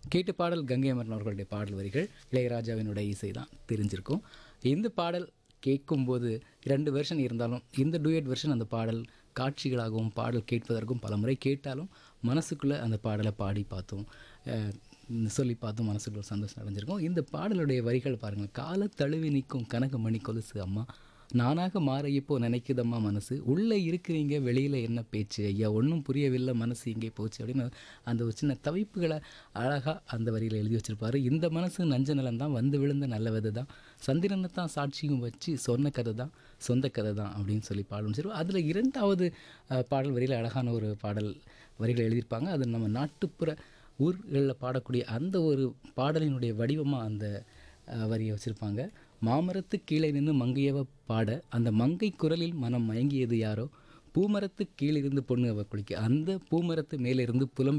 கேட்ட பாடல் கங்கை அமரன் அவர்களுடைய பாடல் வரிகள் இளையராஜாவினுடைய இசை தான் தெரிஞ்சிருக்கும் இந்த பாடல் கேட்கும்போது ரெண்டு வெர்ஷன் இருந்தாலும் இந்த டூயட் வெர்ஷன் அந்த பாடல் காட்சிகளாகவும் பாடல் கேட்பதற்கும் பல முறை கேட்டாலும் மனசுக்குள்ளே அந்த பாடலை பாடி பார்த்தோம் அஹ், சொல்லி பார்த்தும் மனசுக்குள்ள ஒரு சந்தோஷம் அடைஞ்சிருக்கும் இந்த பாடலுடைய வரிகள் பாருங்கள் கால தழுவி நிற்கும் கனக மணி கொலுசு அம்மா நானாக மாற இப்போ நினைக்குதம்மா மனசு உள்ளே இருக்கிறீங்க வெளியில் என்ன பேச்சு ஐயா ஒன்றும் புரியவில்லை மனசு இங்கே போச்சு அப்படின்னு அந்த ஒரு சின்ன தவிப்புகளை அழகாக அந்த வரியில் எழுதி வச்சிருப்பாரு இந்த மனசு நஞ்ச நிலம் தான் வந்து விழுந்த நல்ல விதை தான் சந்திரனை தான் சாட்சியும் வச்சு சொன்ன கதை தான் சொந்த கதை தான் அப்படின்னு சொல்லி பாடலும் சரி அதில் இரண்டாவது அஹ், பாடல் வரியில் அழகான ஒரு பாடல் வரிகள் எழுதியிருப்பாங்க அது நம்ம நாட்டுப்புற ஊர்களில் பாடக்கூடிய அந்த ஒரு பாடலினுடைய வடிவமாக அந்த அஹ், வரியை வச்சுருப்பாங்க மாமரத்து கீழே நின்று மங்கையவ பாட அந்த மங்கை குரலில் மனம் மயங்கியது யாரோ பூமரத்து கீழிருந்து பொண்ணு அவ குளிக்க அந்த பூமரத்து மேலிருந்து புலம்